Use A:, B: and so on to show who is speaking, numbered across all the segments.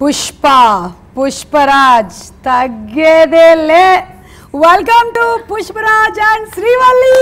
A: పుష్ప పుష్పరాజ్ తగ్గేదేలే welcome to Pushparaj and Srivalli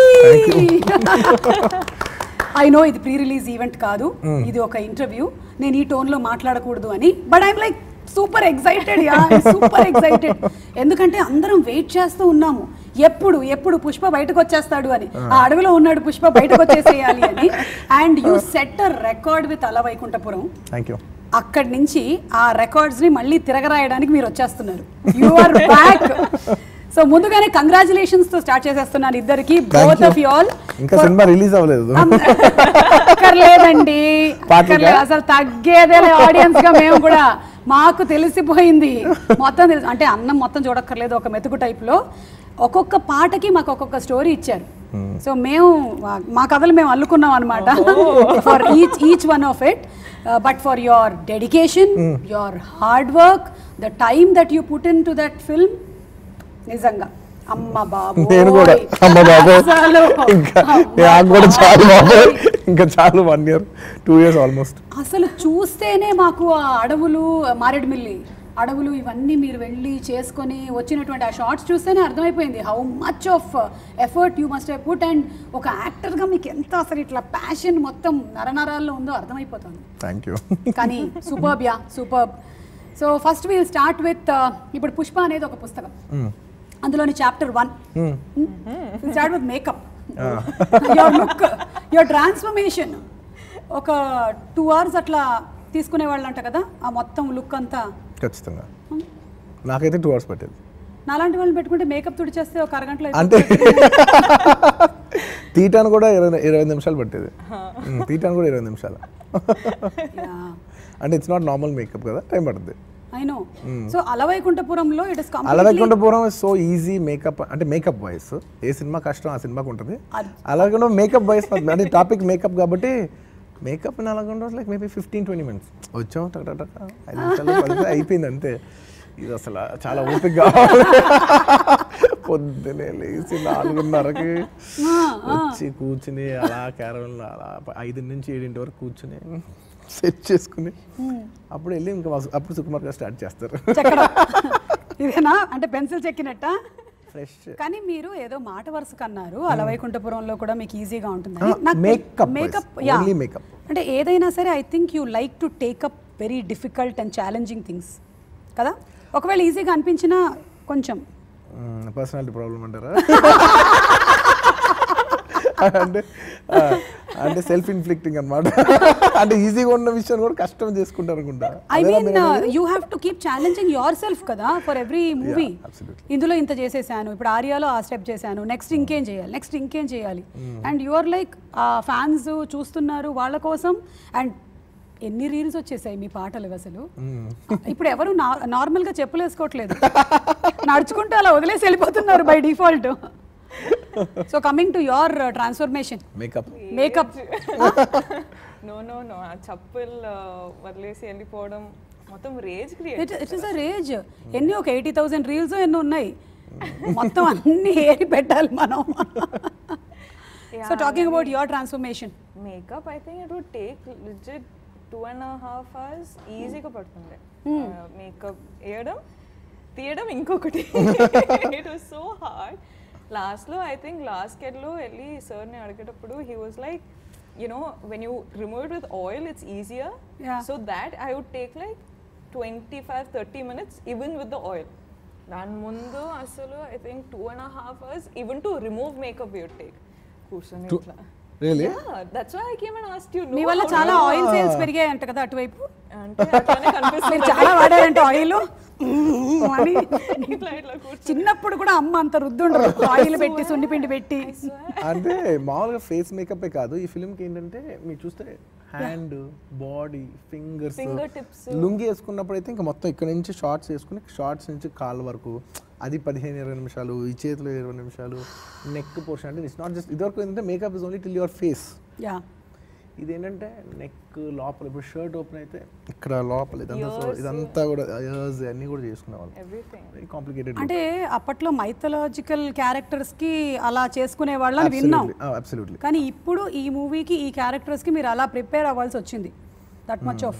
A: I know ఇది pre release event కాదు ఇది ఒక ఇంటర్వ్యూ నేను ఈ టోన్ లో మాట్లాడకూడదు అని but I'm like super excited yeah super excited ఎందుకంటే అందరం వెయిట్ చేస్తూ ఉన్నాము ఎప్పుడు ఎప్పుడు పుష్ప బయటకు వచ్చేస్తాడు అని ఆ అడవిలో ఉన్నాడు పుష్ప బయటకు వచ్చేసేయాలి అని and you set a record with Ala Vaikunthapuram
B: thank you
A: అక్కడి నుంచి ఆ రికార్డ్స్ ని మళ్ళీ తిరగరాయడానికి మీరు వచ్చేస్తున్నారు యు ఆర్ బ్యాక్ సో ముందుగానే కంగ్రాచులేషన్స్ తో స్టార్ట్ చేసేస్తున్నాను ఇద్దరికి బోత్ ఆఫ్ యు ఆల్
B: ఇంకా సినిమా రిలీజ్ అవ్వలేదు
A: అక్కర్లేదండి
B: పాటలుగా?
A: అక్కర్లేదు అసలు తగ్గేదే ఆడియన్స్ గా మేము కూడా మాకు తెలిసిపోయింది మొత్తం తెలుసు అంటే అన్నం మొత్తం చూడక్కర్లేదు ఒక మెతుకు టైప్ లో ఒక్కొక్క పాటకి మాకు ఒక్కొక్క స్టోరీ ఇచ్చారు సో మేము మా- మా కథలు మేము అల్లుకున్నాం అనమాట for each each one of it but for your dedication your hard work the time that you put in to that film నిజంగా అమ్మ బాబు
B: నేను కూడా అమ్మ బాబు ఇంకా నాకు కూడా చాలు బాబు ఇంకా చాలు one year two years almost
A: అసలు చూస్తేనే మాకు ఆ అడవులు మారేడుమిల్లి అడవులు ఇవన్నీ మీరు వెళ్ళి చేసుకొని వచ్చినటువంటి ఆ షార్ట్స్ చూస్తేనే అర్థమైపోయింది how much of effort you must have put and ఒక యాక్టర్గా మీకు ఎంత అసలు ఇట్లా ప్యాషన్ మొత్తం నరనరాల్లో ఉందో అర్థమైపోతుంది
B: థ్యాంక్ యూ
A: కానీ superb yeah superb so first we'll start with ఇప్పుడు పుష్ప అనేది ఒక పుస్తకం అందులోని chapter one start with makeup your look your transformation ఒక టూ అవర్స్ అట్లా తీసుకునే వాళ్ళంట కదా ఆ మొత్తం లుక్ అంతా
B: ఖచ్చితంగా నాకైతే టూ అవర్స్ పట్టేది
A: నాలాంటి వాళ్ళని పెట్టుకుంటే మేకప్ తుడిచేస్తే ఒక అరగంటలో
B: అంటే తీటాను కూడా ఇరవై ఇరవై నిమిషాలు పట్టేది మ్మ్, తీటాను కూడా ఇరవై నిమిషాలు అంటే ఇట్స్ నాట్ నార్మల్ మేకప్ కదా టైం పడుతుంది
A: ఐ నో సో అలవైకుంఠపురంలో it is
B: Ala Vaikunthapuram so easy makeup అంటే మేకప్ వాయిస్ ఏ సినిమా కష్టం ఆ సినిమాకి ఉంటుంది
A: అది-
B: అలాగే మేకప్ వాయిస్ అంటే టాపిక్ మేకప్ కాబట్టి మేకప్ అలాగే like maybe fifteen twenty minutes వచ్చాం టక్ టక్ టక్ ఐదు నిమిషాలు పడితే అయిపోయింది అంతే ఇది అసలు చాలా ఓపిక కావాలి పొద్దునే లేచి నాలుగున్నరకి వచ్చి కూర్చుని అలా క్యారవన్ అలా ఐదు నుంచి ఏడింటి వరకు కూర్చుని సెట్ చేసుకుని అప్పుడు వెళ్ళి ఇంకా మా- అప్పుడు సుకుమార్ గారు స్టార్ట్ చేస్తారు
A: చెక్కడం ఇదేనా అంటే పెన్సిల్ చెక్కినట్ట
B: ఫ్రెష్
A: కానీ మీరు ఏదో మాట వరుసకు అన్నారు అలవైకుంఠపురంలో కూడా మీకు ఈజీగా ఉంటుంది
B: Ah, makeup wise.
A: Makeup
B: Only makeup.
A: అంటే ఏదైనా సరే I think you like to take up very difficult and challenging things కదా ఒకవేళ ఈజీగా అనిపించినా కొంచెం
B: పర్సనాలిటీ ప్రాబ్లం అంటారా అంటే ఆ, అంటే సెల్ఫ్ ఇన్ఫ్లిక్టింగ్ అన్నమాట అంటే ఈజీగా ఉన్న విషయం కూడా కష్టం చేసుకుంటారు అనుకుంటా
A: ఐ
B: అదేనా
A: మీన్
B: మీరు అనేది?
A: You have to keep challenging yourself కదా ఫర్ ఎవ్రీ మూవీ
B: absolutely.
A: ఇందులో ఇంత చేసేసాను ఇప్పుడు ఆర్యాలో ఆ స్టెప్ చేశాను నెక్స్ట్ ఇంకేం చేయాలి నెక్స్ట్ ఇంకేం చేయాలి అండ్ యువర్ లైక్ ఆ ఫ్యాన్స్ చూస్తున్నారు వాళ్ళ కోసం అండ్ ఎన్ని రీల్స్ వచ్చేసాయి మీ పాటలు అసలు ఇప్పుడు ఎవరు నార్మల్ గా చెప్పులేసుకోవట్లేదు నడుచుకుంటూ అలా వదిలేసి వెళ్ళిపోతున్నారు by default so coming to your transformation
B: makeup
A: makeup
C: no no no ఆ చప్పుల్ వదిలేసి వెళ్ళిపోవడం మొత్తం rage create
A: it it is a rage ఎన్ని ఒక ఎయిటీ థౌసండ్ రీల్స్ ఎన్ని ఉన్నాయి మొత్తం అన్ని ఏరి పెట్టాలి మనం so talking about your transformation
C: makeup I think it would take legit two and half hours ఈజీగా పడుతుంది మేకప్ వేయడం తీయడం ఇంకొకటి ఇట్ వాస్ సో హార్డ్ లాస్ట్లో ఐ థింక్ లాస్ట్ కెడ్లో వెళ్ళి సార్ని అడిగేటప్పుడు he was like you know when you remove it with oil it's easier
A: Yeah.
C: so that i would take like 25 30 minutes even with the oil దాని ముందు అసలు I think two and half hours even to remove makeup you take కూర్చొని ఇట్లా
B: really
C: that's why I came and ask you
A: me వల్ల చాలా oil sales పెరిగాయి అంట కదా అటువైపు
C: అంటే అట్లానే కనిపిస్తుంది
A: మీరు చాలా వాడారంటే ఆయిల్ అని
C: ఇట్లా ఇట్లా కూర్చొని
A: చిన్నప్పుడు కూడా అమ్మ అంత రుద్దుండరు ఆయిల్ పెట్టి సున్నిపిండి పెట్టి
B: అంటే మామూలుగా ఫేస్ మేకప్ కాదు ఈ ఫిల్మ్కి ఏంటంటే మీరు చూస్తే hand body fingers
C: Fingertips.
B: Lungi వేసుకున్నప్పుడు అయితే ఇంకా మొత్తం ఇక్కడ నుంచి షార్ట్స్ వేసుకుని షార్ట్స్ నుంచి కాళ్ళ వరకు అది పదిహేను ఇరవై నిమిషాలు ఈ చేతిలో ఇరవై నిమిషాలు నెక్ పోర్షన్ అంటే ఇట్స్ నాట్ జస్ట్ ఇదివరకు ఏంటంటే makeup is only till your face
A: yeah
B: ఇదేంటంటే నెక్ లోపల ఇప్పుడు షర్ట్ ఓపెన్ అయితే ఇక్కడ లోపల ఇదంతా సో- ఇదంతా కూడా ఇయర్స్ అన్నీ కూడా చేసుకునేవాళ్ళు
C: ఎవ్రీథింగ్
B: వెరీ కాంప్లికేటెడ్
A: అంటే అప్పట్లో మైథలాజికల్ క్యారెక్టర్స్ కి అలా చేసుకునే వాళ్ళని విన్నాం
B: అబ్సల్యూట్లీ
A: కానీ ఇప్పుడు ఈ మూవీకి ఈ క్యారెక్టర్స్ కి మీరు అలా ప్రిపేర్ అవ్వాల్సి వచ్చింది that much of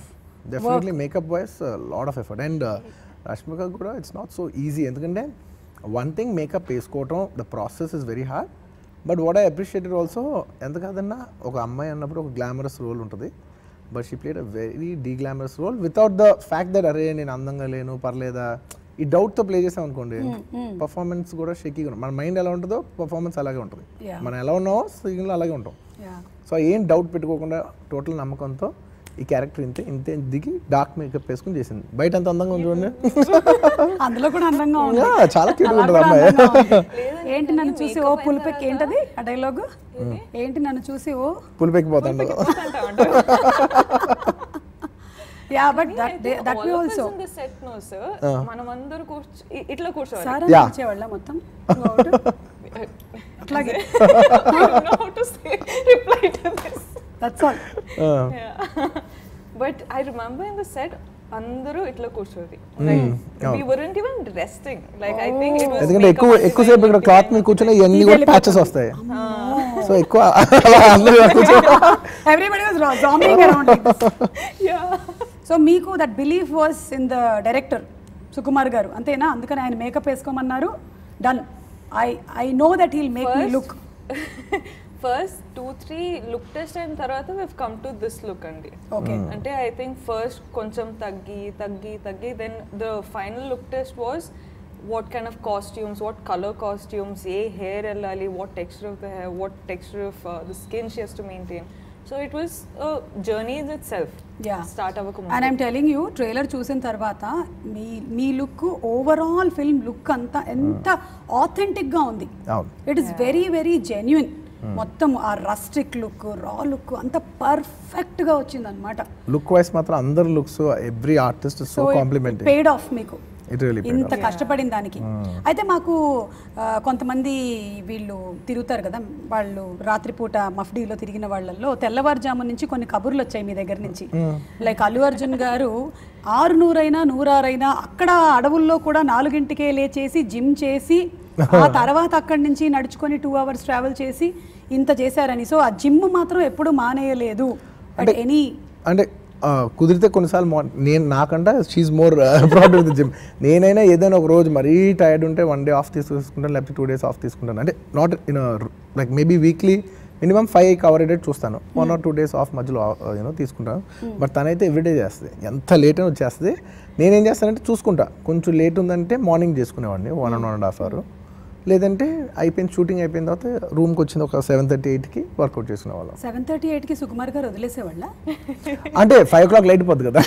B: definitely makeup wise lot of effort and Rashmika కూడా ఇట్స్ నాట్ సో ఈజీ ఎందుకంటే వన్ థింగ్ మేకప్ వేసుకోవటం the process is very hard but what I appreciated also ఎంత కాదన్నా ఒక అమ్మాయి అన్నప్పుడు ఒక గ్లామరస్ రోల్ ఉంటుంది but she played a very deglamorous role without the fact that అరే నేను అందంగా లేను పర్లేదా ఈ డౌట్తో ప్లే చేసాం అనుకోండి పర్ఫార్మెన్స్ కూడా షెకీగా ఉంటుంది మన మైండ్ ఎలా ఉంటుందో పర్ఫార్మెన్స్ అలాగే ఉంటుంది
A: Yeah.
B: మనం ఎలా ఉన్నామో స్క్రీన్లో అలాగే ఉంటాం
A: యా
B: సో ఏం డౌట్ పెట్టుకోకుండా టోటల్ నమ్మకంతో ఈ క్యారెక్టర్ ఇంతే ఇంతే దిగి డార్క్ మేకప్ వేసుకుని చేసింది బయట అంత అందంగా ఉంది చూడండి
A: అందులో కూడా అందంగా ఉంది
B: Yeah, చాలా క్యూట్
A: అలా
B: ఉంటుంది
A: కూడా
B: అమ్మాయి
A: అందంగా ఉంది. ఏంటి నన్ను చూసి ఓ పులిపెక్కి ఏంటది ఆ డైలాగ్ ఏంటి నన్ను చూసి ఓ
B: పులిపెక్కిపోతాడు
A: yeah but that that we also
C: in the set no sir మనం అందరూ కూర్చో ఇ- ఇట్లా కూర్చోవాలి
A: సార్
B: Yeah.
A: వచ్చేవాళ్ళ మొత్తం throughout? అట్లాగే
C: how to say reply to this
A: that's all
C: but I remember in the set అందరూ ఇట్లా కూర్చోది like we weren't even resting like I think it was
B: ఎందుకంటే ఎక్కువ ఎక్కువసేపు ఇక్కడ క్లాత్ మీద కూర్చొని ఇవన్నీ కూడా ప్యాచెస్ వస్తాయి సో ఎక్కువ అలా అందరూ ఇలా కూర్చొని
A: everybody was jumping around
C: yeah
A: so మీకు that belief was in the director Sukumar garu అంతేనా అందుకని ఆయన మేకప్ వేసుకోమన్నారు done I I know that he'll make me look
C: first two three look test అయిన తర్వాత we've come to this look అండి
A: okay
C: అంటే I think first కొంచెం తగ్గి తగ్గి తగ్గి then the final look test was what kind of costumes what colour costumes ఏ hair వెళ్ళాలి what texture of the hair what texture of the skin she has to maintain so it was journey in itself
A: yeah
C: start
A: and
C: అవ్వకముందు
A: I'm telling you trailer చూసిన తర్వాత మీ మీ look overall film look అంతా ఎంత ఆథెంటిక్గా ఉంది
B: అవును
A: it is very very genuine మొత్తం ఆ రస్టిక్ లుక్ రా లుక్ అంత పర్ఫెక్ట్గా వచ్చింది అనమాట
B: లుక్ వైస్ మాత్రం అందరు looks every artist so compliment
A: paid off మీకు
B: ఇట్ రియలీ
A: ఇంత కష్టపడిన దానికి అయితే మాకు ఆ, కొంతమంది వీళ్ళు తిరుగుతారు కదా వాళ్ళు రాత్రిపూట మఫ్డీలో తిరిగిన వాళ్ళల్లో తెల్లవారుజాము నుంచి కొన్ని కబుర్లు వచ్చాయి మీ దగ్గర నుంచి లైక్ అల్లు అర్జున్ గారు ఆరు నూరైనా నూరారైనా అక్కడ అడవుల్లో కూడా నాలుగింటికే లేచేసి జిమ్ చేసి ఆ తర్వాత అక్కడి నుంచి నడుచుకొని టూ అవర్స్ ట్రావెల్ చేసి ఇంత చేశారని సో ఆ జిమ్ మాత్రం ఎప్పుడు మానేయలేదు అట్ ఎనీ
B: అంటే ఆ, కుదిరితే కొన్నిసార్లు మా నేను నాకంటే she more proud with gym నేనైనా ఏదైనా ఒక రోజు మరీ టైర్డ్ ఉంటే వన్ డే ఆఫ్ తీసుకుంటాను లేకపోతే టూ డేస్ ఆఫ్ తీసుకుంటాను అంటే not in like maybe weekly minimum five cover date చూస్తాను one or two days off మధ్యలో యూనో తీసుకుంటాను బట్ తనైతే ఎవ్రీడే చేస్తుంది ఎంత లేట్ అయినా వచ్చేస్తుంది నేనేం చేస్తానంటే చూసుకుంటా కొంచెం లేట్ ఉందంటే మార్నింగ్ చేసుకునేవాడిని one and one and half hour లేదంటే అయిపోయింది షూటింగ్ అయిపోయిన తర్వాత రూమ్కి వచ్చింది ఒక సెవెన్ థర్టీ ఎయిట్కి వర్కౌట్ చేసుకునే వాళ్ళం
A: సెవెన్ థర్టీ ఎయిట్కి సుకుమార్ గారు వదిలేసేవాళ్ళ
B: అంటే ఫైవ్ ఓ క్లాక్ లైట్ పోద్ది కదా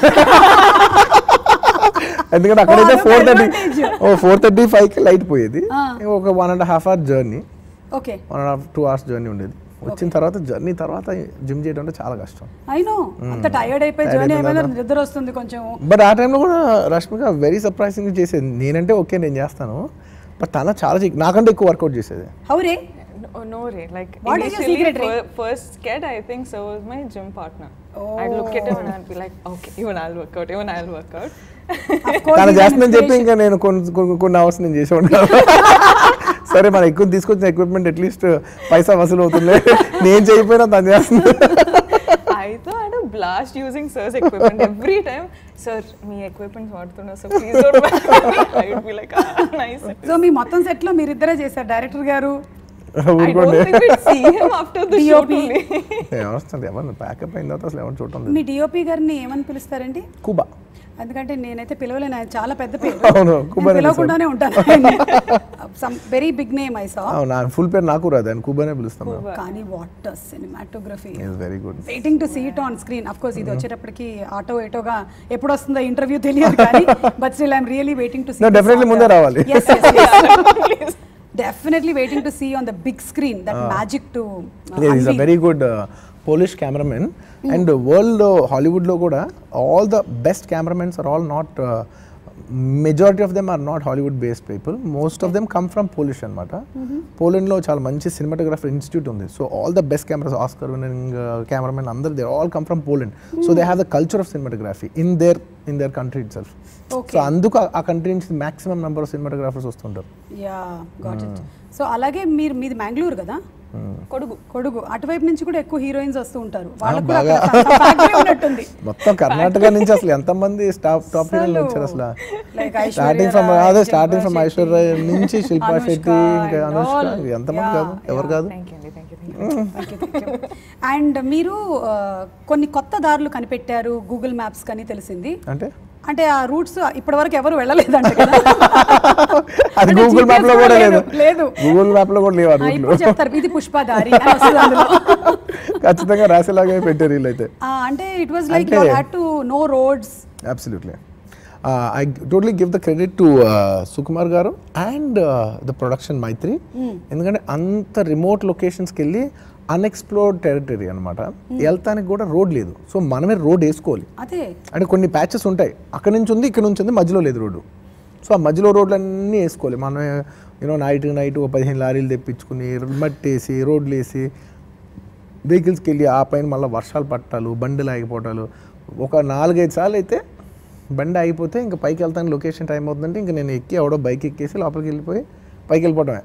B: ఎందుకంటే అక్కడైతే
A: అదొక
B: ఫోర్ థర్టీ
A: advantage.
B: ఓ ఫోర్ థర్టీ ఫైవ్కి లైట్ పోయేది ఒక one and half hour journey
A: okay
B: one and half two hours journey ఉండేది వచ్చిన తర్వాత జర్నీ తర్వాత జిమ్ చేయడం అంటే చాలా కష్టం
A: అయినో అంత టైర్డ్ అయిపోయి
B: Tired
A: జర్నీ
B: అయిపోయిన
A: అయిపోయిన నిద్ర వస్తుంది కొంచెం
B: బట్ ఆ టైంలో కూడా రష్మిక వెరీ సర్ప్రైజింగ్ చేసేది నేనంటే ఓకే నేను చేస్తాను బట్ తన చాలా చెయ్- నాకంటే ఎక్కువ వర్కౌట్ చేసేది
A: హౌరే
C: No, no, Ray. Like
A: What is your
C: initially,
A: secret, Ray?
C: fir- first sketch, I think so was my gym partner. I'd look at him and I'd be like, okay, even I'll work out, even I'll work out.
B: తను చేస్తుందని చెప్పి ఇంకా నేను కొన్ని కొన్ని- కొన్ని hours నేను చేసేవాడు కాదు. సరే మనం ఎక్కువ తీసుకొచ్చిన ఎక్విప్మెంట్ అట్లీస్ట్ పైసా వసూలు అవుతుంది నేను చేయకపోయినా తను చేస్తుంది
C: I thought I had a blast using sir's equipment every time. Sir, me equipment వాడుతున్నా so please don't mind me. I would be like, ah, nice.
A: So మీ మొత్తం సెట్ లో మీరిద్దరే చేశారు డైరెక్టర్ గారు
C: I don't
B: ఊరుకోండి
C: think we'd see him after the shoot
A: DOP.
C: only.
B: ఏమొస్తుంది ఎవరు ప్యాకప్ అయిన తర్వాత అసలు ఎవరు చూడటం లేదు
A: మీ డిఓపి గారిని ఏమని పిలుస్తారండి
B: కుబా
A: ఎందుకంటే నేనైతే పిలవలేను ఆయన చాలా పెద్ద పేరు
B: అవును,
A: నేను
B: కుబానే
A: పిలవకుండానే ఉంటాను some very big name I saw
B: అవును నా ఫుల్ పేరు నాకు రాదు ఆయన కుబానే పిలుస్తాం మేము
A: కానీ what cinematography
B: is very good
A: waiting to see it on screen of course ఇది వచ్చేటప్పటికి ఆటో ఏటోగా ఎప్పుడు వస్తుందో ఇంటర్వ్యూ తెలియదు కానీ but still I'm really waiting to
B: No, definitely ముందే రావాలి.
A: Definitely waiting to see on the big screen that magic to
B: is a very good Polish cameraman and world హాలీవుడ్లో కూడా all the best cameramens are all not majority of them are not Hollywood based people most of them come from Polish అనమాట పోలాండ్లో చాలా మంచి cinematographer institute ఉంది so all the best cameras Oscar winning cameramen అందరు they all come from Poland so they have the culture of cinematography in their in their country itself so అందుకు ఆ- ఆ country నుంచి maximum number of cinematographers వస్తుంటారు
A: yeah got it so అలాగే మీరు మీది మ్యాంగ్లూర్ కదా
C: కొడుగు
A: కొడుకు అటువైపు నుంచి కూడా ఎక్కువ హీరోయిన్స్ వస్తూ ఉంటారు వాళ్ళకు
B: బాగా.
A: కూడా అక్కడ factory ఉన్నట్టుంది
B: మొత్తం కర్ణాటక నుంచి అసలు ఎంతమంది స్టాప్ టాప్ హీరోలు వచ్చారు అసలు
A: Like
B: స్టార్టింగ్ ఫ్రమ్
A: ఐశ్వర్య
B: అదే
A: రాయ్,
B: స్టార్టింగ్ ఫ్రమ్
A: శిల్పా
B: ఐశ్వర్య
A: శెట్టి,
B: నుంచి శిల్పా
A: అనుష్క
B: శెట్టి ఇంకా
A: and
B: అనుష్క
A: all.
B: ఎంతమంది కాదు
A: Yeah,
B: ఎవరు కాదు
C: థ్యాంక్ యూ అండి thank you thank you
A: and మీరు ఆ, కొన్ని కొత్త దారులు కనిపెట్టారు గూగుల్ మ్యాప్స్ కానీ తెలిసింది
B: అంటే
A: అంటే ఆ రూట్స్ ఇప్పటివరకు ఎవరు వెళ్ళలేదంట కదా
B: అది
A: అంటే
B: గూగుల్ మ్యాప్ లో
A: GPS
B: కూడా లేదు
A: లేదు
B: గూగుల్ మ్యాప్ లో కూడా లేవు ఆ
A: ఆ,
B: రూట్లు
A: ఇప్పుడు చెప్తారు ఇది పుష్పదారి అని వస్తుంది అందులో
B: ఖచ్చితంగా రాసేలాగే పెట్టారు వీళ్ళైతే
A: ఆ, అంటే ఇట్ వాజ్ లైక్ యూ
B: అంటే-
A: had to no roads
B: absolutely I totally give the credit to Sukumar garu and the production మైత్రి ఎందుకంటే అంత రిమోట్ లొకేషన్స్కి వెళ్ళి అన్ఎక్స్ప్లోర్డ్ టెరిటరీ అనమాట వెళ్తానికి కూడా రోడ్ లేదు సో మనమే రోడ్ వేసుకోవాలి
A: అదే
B: అంటే కొన్ని ప్యాచెస్ ఉంటాయి అక్కడ నుంచి ఉంది ఇక్కడ నుంచి ఉంది మధ్యలో లేదు రోడ్డు సో ఆ మధ్యలో రోడ్లు అన్నీ వేసుకోవాలి మనం యూనో నైట్ నైట్ ఒక పదిహేను లారీలు తెప్పించుకుని మట్టి వేసి రోడ్లు వేసి వెహికల్స్కి వెళ్ళి ఆ పైన మళ్ళీ వర్షాలు పట్టాలు బండిలు ఆగిపోవటాలు ఒక నాలుగైదు సార్లు అయితే బండి ఆగిపోతే ఇంకా పైకి వెళ్తాను లొకేషన్ టైం అవుతుందంటే ఇంకా నేను ఎక్కి ఎవడో బైక్ ఎక్కేసి లోపలికి వెళ్ళిపోయి పైకి వెళ్ళిపోవడమే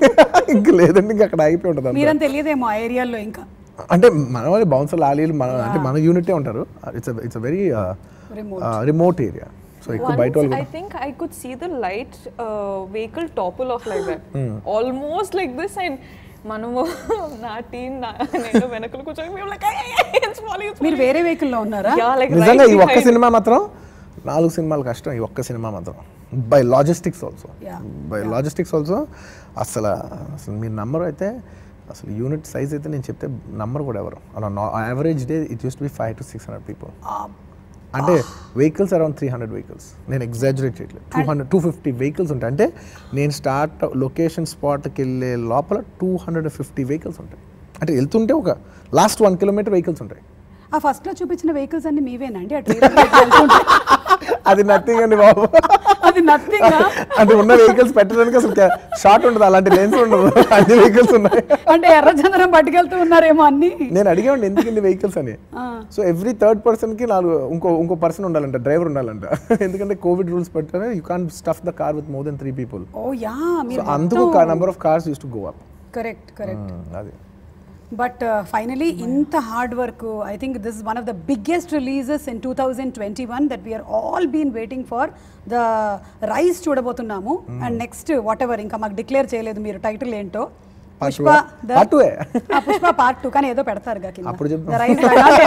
B: ఇంకా లేదంటే ఇంకా అక్కడ ఆగిపోయి ఉంటుంది అంతా.
A: మీరని తెలియదేమో ఆ ఏరియాలో ఇంకా
B: అంటే మన వాళ్ళు బౌన్సర్ లాలీలు మన అంటే మన యూనిటే ఉంటారు it's it's very
A: Remote.
B: Remote area so ఎక్కువ బయట వాళ్ళు
C: I think I could see the light uh, vehicle topple off like that. Almost like this and మనము నా టీం నేను వెనకలు కూర్చొని మేము like "Ay, ay, ay, it's falling it's
A: మీరు వేరే వెహికల్లో ఉన్నారా
C: falling." Yeah, like
B: నిజంగా
C: right
B: ఈ ఒక్క
C: behind.
B: సినిమా మాత్రం నాలుగు సినిమాలు కష్టం ఈ ఒక్క సినిమా మాత్రం by logistics also
A: Yeah.
B: By logistics also అసలు అసలు మీ నంబర్ అయితే అసలు యూనిట్ సైజ్ అయితే నేను చెప్తే నంబర్ కూడా ఎవరు అలా average day it use be five to six hundred people అంటే vehicles around three hundred vehicles నేను ఎగ్జాజురేట్ చేయట్లేదు two hundred two fifty vehicles ఉంటాయి అంటే నేను స్టార్ట్ లొకేషన్ స్పాట్కి వెళ్ళే లోపల టూ హండ్రెడ్ ఫిఫ్టీ వెహికల్స్ ఉంటాయి అంటే వెళ్తుంటే ఒక లాస్ట్ వన్ కిలోమీటర్ వెహికల్స్ ఉంటాయి
A: ఆ ఫస్ట్ లో చూపించిన వెహికల్స్ అన్ని మీవేనండి ఆ ట్రైలర్ వెళ్తుంటే
B: అది నథింగ్ అండి బాబు
A: అది నథింగ్
B: అంటే ఉన్న వెహికల్స్ పెట్టడానికి అసలు షార్ట్ ఉండదు అలాంటి లెన్స్ ఉండదు అన్ని వెహికల్స్ ఉన్నాయి
A: అంటే ఎర్రచందనం పట్టుకెళ్తూ ఉన్నారేమో అన్ని
B: నేను అడిగామండి ఎందుకు ఇన్ని వెహికల్స్ అని సో ఎవ్రీ థర్డ్ పర్సన్ కి నాలుగు ఇంకో ఇంకో పర్సన్ ఉండాలంట డ్రైవర్ ఉండాలంట ఎందుకంటే కోవిడ్ రూల్స్ పెట్టారు you can stuff the car with more than three people
A: oh yeah
B: so
A: మీరు
B: అందుకు number of cars use to go up
A: correct correct
B: అది
A: బట్ ఫైనలీ ఇంత hard work I think this one of the biggest releases in two thousand twenty one that we're all been waiting for the rise చూడబోతున్నాము and next whatever ఇంకా మాకు declare చేయలేదు మీరు title ఏంటో
B: Part
A: Pushpa
B: two-ఆ?
A: the-
B: Part two-ఏ?
A: ఆ, Pushpa part two కానీ ఏదో పెడతారు కింద
B: అప్పుడు చెప్దాం.
A: The rise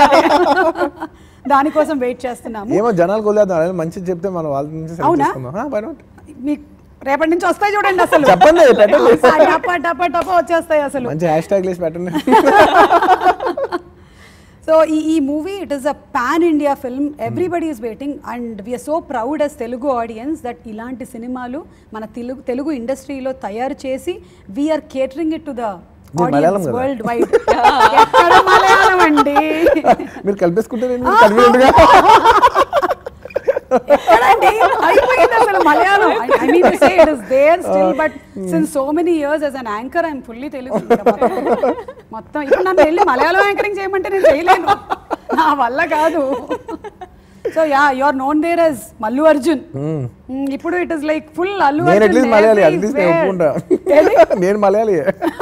A: దానికోసం వెయిట్ చేస్తున్నాము
B: ఏమో జనాలకు వదిలేద్దాం అదే మంచిది చెప్తే మనం వాళ్ళ నుంచి select
A: అవునా?
B: చేసుకుందాం. ఆ, why not?
A: మీకు రేపటి నుంచి వస్తాయి చూడండి అసలు
B: చెప్పండి, పెట్టండి.
A: టప టప టప వచ్చేస్తాయి అసలు
B: మంచి హ్యాష్ ట్యాగ్ వేసి పెట్టండి
A: సో ఈ ఈ movie it is a pan India film everybody is waiting and we're so proud as Telugu audience that ఇలాంటి సినిమాలు మన తెలుగు తెలుగు ఇండస్ట్రీలో తయారు చేసి we're catering it to the
B: మీరు మలయాళం
A: ఆడియన్స్
B: కదా?
A: వరల్డ్ వైడ్ ఎక్కడ మలయాళం అండి
B: మీరు కలిపేసుకుంటే నేను కన్వీనియంట్ గా
A: ఎక్కడండి అయిపోయింది అసలు Malayalam I mean to say it is there still but since so many years as an anchor I'm fully Telugu ఇంకా మొత్తం. మొత్తం ఇప్పుడు నన్ను వెళ్ళి మలయాళం యాంకరింగ్ చేయమంటే నేను చేయలేను నా వల్ల కాదు so yeah you are known there as Mallu Arjun Mm, ఇప్పుడు it is like full Allu
B: నేను
A: అర్జున్
B: అట్లీస్ట్ మలయాళి అట్లీస్ట్ నేను ఒప్పుకుంటా నేను మలయాళి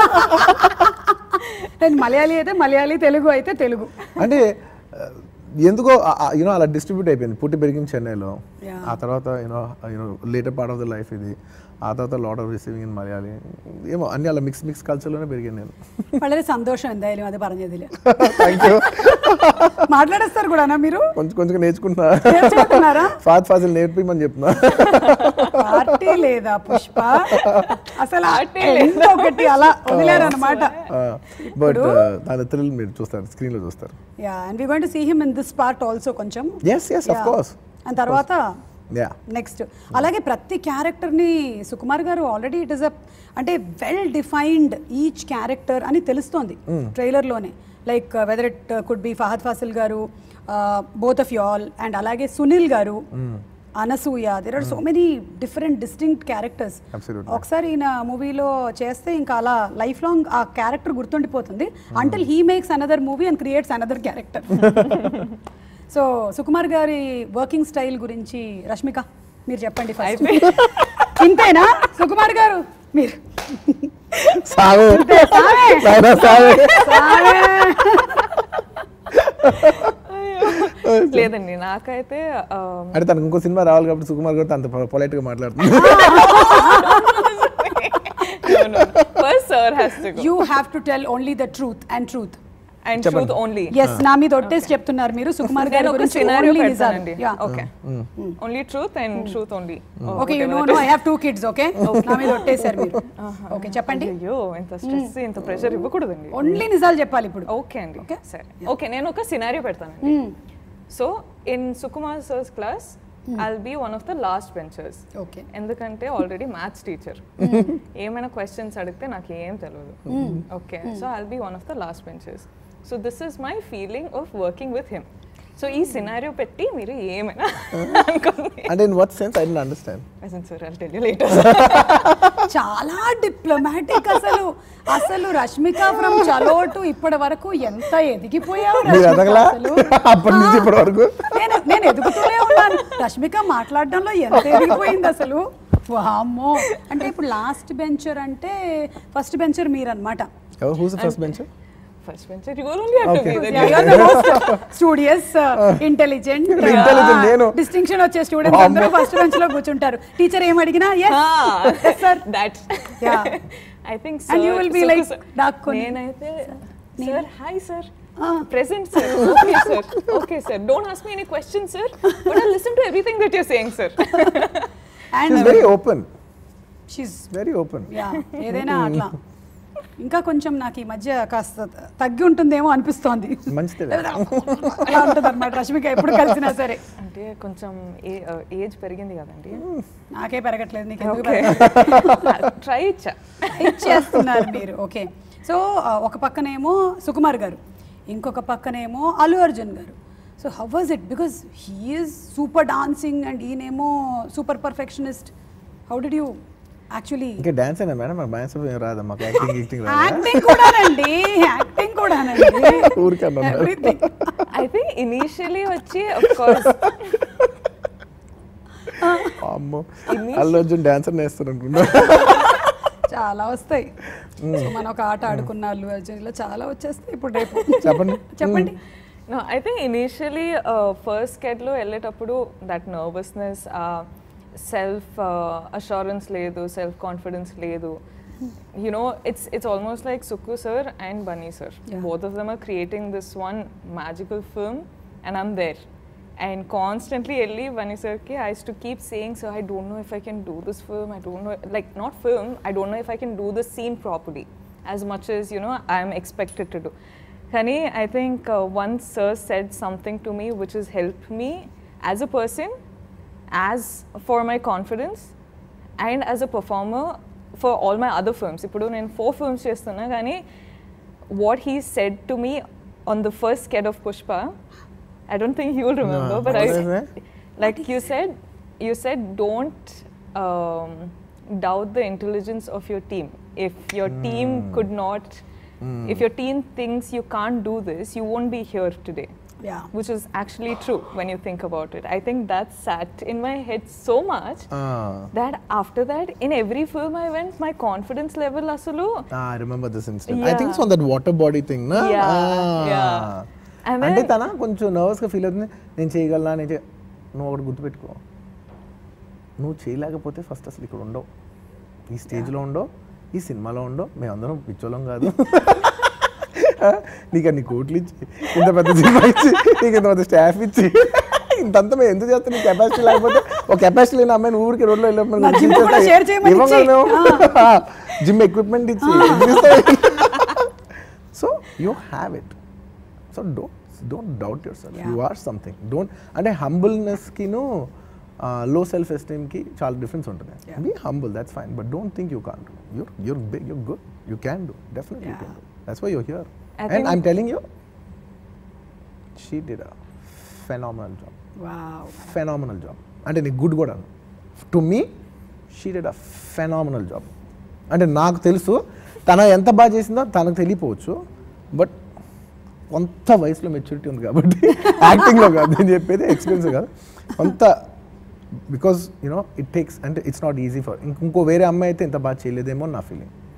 A: నేను మలయాళీ అయితే మలయాళీ తెలుగు అయితే తెలుగు
B: అంటే ఆ, ఎందుకో యూనో అలా డిస్ట్రిబ్యూట్ అయిపోయింది పుట్టి పెరిగింది చెన్నైలో
A: Yeah.
B: ఆ తర్వాత you know you know later part of the life ఇది ఆ తర్వాత lot of receiving in Malayali ఏమో అన్ని అలా మిక్స్ మిక్స్ కల్చర్లోనే పెరిగాను నేను
A: വളരെ സന്തോഷം എന്തായാലും അത് പറഞ്ഞതില്
B: థ్యాంక్ యూ
A: మాట్లాడేస్తారు కూడా మీరు
B: కొంచెం కొంచెం నేర్చుకుంటున్నా
A: నేర్చుకుంటున్నారా
B: ఫాద్ ఫాజిల్ నేర్పిమని చెప్తున్నా
A: పార్టీ లేదా పుష్ప అసలు ఎంత ఒకటి అలా వదిలేరు అనమాట
B: బట్ దాని థ్రిల్ మీరు చూస్తారు స్క్రీన్లో చూస్తారు
A: yeah and we going to see him in this part also కొంచెం
B: yes yes of course
A: and తర్వాత
B: యా
A: నెక్స్ట్ అలాగే ప్రతి క్యారెక్టర్ని సుకుమార్ గారు ఆల్రెడీ ఇట్ ఇస్ అ అంటే వెల్ డిఫైన్డ్ ఈచ్ క్యారెక్టర్ అని తెలుస్తోంది ట్రైలర్లోనే like whether it could be Fahadh Faasil garu both of you all and అలాగే Sunil garu Anasuya there are so many different distinct characters
B: Absolutely.
A: ఒకసారి ఈయన మూవీలో చేస్తే ఇంకా అలా లైఫ్ లాంగ్ ఆ క్యారెక్టర్ గుర్తుండిపోతుంది until he makes another movie and creates another character so Sukumar గారి వర్కింగ్ స్టైల్ గురించి రష్మిక మీరు చెప్పండి ఫస్ట్ ఇంతేనా సుకుమార్ గారు మీరు
B: సాగు నాయనా సాగు
C: లేదండి నాకైతే um,
B: అంటే తనకు ఇంకో సినిమా రావాలి కాబట్టి సుకుమార్ గారు అంత పొలైట్ గా మాట్లాడుతుంది
C: no, no. First, sir has to go.
A: You have to tell only the truth and truth
C: And
B: చెప్పండి.
C: truth only.
A: ఎస్ నా మీద ఒట్టేసి చెప్తున్నారు మీరు సుకుమార్ గారి
C: నేను ఒక
A: గురించి
C: సినారియో
A: only నిజాలు
C: పెడతానండి
A: Yeah.
C: Okay only truth and truth only
A: okay you know no I have two kids okay నా మీద ఒట్టేశారు మీరు ఓకే చెప్పండి
C: అయ్యో ఇంత స్ట్రెస్ ఇంత ప్రెషర్ ఇవ్వకూడదండి
A: ఓన్లీ నిజాలు చెప్పాలి ఇప్పుడు
C: ఓకే అండి
A: Okay.
C: సరే ఓకే నేను ఒక సినారియో పెడతానండి so in Sukumar sir's class I'll be one of the last benchers
A: okay
C: ఎందుకంటే ఆల్రెడీ మ్యాథ్స్ టీచర్ ఏమైనా క్వశ్చన్స్ అడిగితే నాకు ఏం తెలియదు okay so I'll be one of the last benchers so this is my feeling of working with him so ఈ scenario పెట్టి మీరు ఏమైనా అనుకోండి
B: అంటే in what sense I don't understand
C: sir I'll tell you later
A: చాలా diplomatic అసలు అసలు Rashmika from చలోటు ఇప్పటి వరకు ఎంత ఎదిగిపోయావు
B: మీరు
A: రష్మిక
B: ఎదగలా
A: అసలు.
B: అప్పటి నుంచి ఇప్పటి వరకు
A: నేను నేను ఎదుగుతూనే ఉన్నాను రష్మిక మాట్లాడడంలో ఎంత ఎదిగిపోయింది అసలు వామ్మో అంటే ఇప్పుడు లాస్ట్ బెంచర్ అంటే ఫస్ట్ బెంచర్ మీరు అనమాట
B: ఎవరు who's first bench
C: first bencher you only have to
B: Okay.
C: Be
A: studious intelligent
B: Intelligent నేను.
A: డిస్టింక్షన్ వచ్చే స్టూడెంట్స్
B: వామ్మో.
A: అందరూ ఫస్ట్ బెంచ్ లో కూర్చుంటారు టీచర్ ఏం అడిగినా yes sir.
C: That
A: Yeah.
C: I think
A: And you will be like, దాక్కుని.
C: నేనైతే sir hi sir
A: Ah.
C: Present sir okay sir okay sir don't ask me any question sir but I listen to everything that you're saying sir
A: and
B: very open
A: she's
B: very open
A: yeah ఏదైనా అట్లా ఇంకా కొంచెం నాకు ఈ మధ్య కాస్త తగ్గి ఉంటుందేమో అనిపిస్తోంది
B: మంచిదే
A: అలా ఉంటుంది అనమాట రష్మిక ఎప్పుడు కలిసినా సరే
C: అంటే కొంచెం ఏజ్ పెరిగింది కదండి
A: నాకే పెరగట్లేదు నీకు ఎందుకు
C: ఓకే
A: పెరగట్లేదు?
C: ట్రై ఇచ్చా
A: ఇచ్చేస్తున్నారు మీరు ఓకే సో ఒక పక్కనేమో సుకుమార్ గారు ఇంకొక పక్కనేమో Allu Arjun garu so how was it because he's super dancing and ఈయనేమో super perfectionist how did you actually
B: ఇంకా డాన్స్ అయినా మేడం మాకు డాన్స్ ఏం రాదా మాకు యాక్టింగ్ యాక్టింగ్ రాదా
A: యాక్టింగ్ కూడానండి యాక్టింగ్ కూడానండి
B: ఊరికన్నా madam.
A: Everything.
C: I think initially వచ్చి ఆఫ్ కోర్స్
B: అమ్మో అల్లు అర్జున్ డాన్సర్ నేస్తారు అనుకున్నా
A: చాలా వస్తాయి సో మనం ఒక ఆట ఆడుకున్న అల్లు అర్జున్ ఇలా చాలా వచ్చేస్తాయి ఇప్పుడు రేపు
B: చెప్పండి
A: చెప్పండి
C: No, I think initially uh, first స్కెడ్లో వెళ్ళేటప్పుడు దట్ నర్వస్నెస్ సెల్ఫ్ అష్యూరెన్స్ లేదు సెల్ఫ్ కాన్ఫిడెన్స్ లేదు you know it's it's almost like Sukku sir and Bunny sir
A: Yeah.
C: both of them are creating this one magical film and I'm there and constantly Ellie Bunny sir ki, I used to keep saying sir I don't know if I can do this film I don't know like not film I don't know if I can do the scene properly as much as you know I'm expected to do Kani, I think uh, once Sir said something to me which has helped me as a person, as for my confidence, and as a performer for all my other films. ఇప్పుడు నేను four films చేస్తున్నా కానీ what he said to me on the first sched of Pushpa I don't think you will remember but I
B: what is it?
C: like you said you said don't um, doubt the intelligence of your team if your team could not if your team thinks you can't do this you won't be here today
A: yeah
C: which is actually true when you think about it i think that sat in my head so much that after that in every film i went my confidence level asalu
B: I remember this incident I think
C: Yeah.
B: On that water body thing నా
C: Yeah,
B: Ah.
C: yeah. And
B: అంటే
C: then-
B: తన కొంచెం నర్వస్గా feel అవుతుంది నేను చేయగలనా నేను చే- నువ్వు ఒకటి గుర్తుపెట్టుకో నువ్వు చేయలేకపోతే ఫస్ట్ అసలు ఇక్కడ ఉండవు ఈ స్టేజ్లో ఉండవు ఈ సినిమాలో ఉండవు మేమందరం పిచ్చోళం కాదు నీకు అన్ని కోట్లు ఇచ్చి ఇంత పెద్ద సినిమా ఇచ్చి నీకు ఇంత పెద్ద స్టాఫ్ ఇచ్చి ఇంతంతా మేము ఎందుకు చేస్తాం నీ కెపాసిటీ లేకపోతే ఒక కెపాసిటీ లేని అమ్మాయిని ఊరికి రోడ్లో
A: నా gym కూడా share చేయమని ఇచ్చి.
B: జిమ్ ఎక్విప్మెంట్ ఇచ్చి so you have it so don't don't doubt yourself
A: Yeah.
B: You are something don't అంటే హంబుల్నెస్కిను లో సెల్ఫ్ ఎస్టీమ్కి చాలా డిఫరెన్స్ ఉంటుంది
A: Yeah.
B: Be humble that's fine but don't think you can do your your big your good you can do definitely you
A: Yeah.
B: Can do that's why you're here
C: I
B: and
C: think-
B: I'm telling you she did a phenomenal job
A: wow
B: phenomenal job అంటే నీకు good కూడా to me she did a phenomenal job అంటే నాకు తెలుసు తన ఎంత బాగా చేసిందో తనకు తెలియపోవచ్చు బట్ కొంత వయసులో మెచ్యూరిటీ ఉంది కాబట్టి యాక్టింగ్లో కాదు నేను చెప్పేది ఎక్స్పీరియన్స్ కాదు కొంత బికాస్ యూనో ఇట్ టేక్స్ అంటే ఇట్స్ నాట్ ఈజీ ఫర్ ఇంకో వేరే అమ్మాయి అయితే ఇంత బాగా చేయలేదేమో అని నా ఫీలింగ్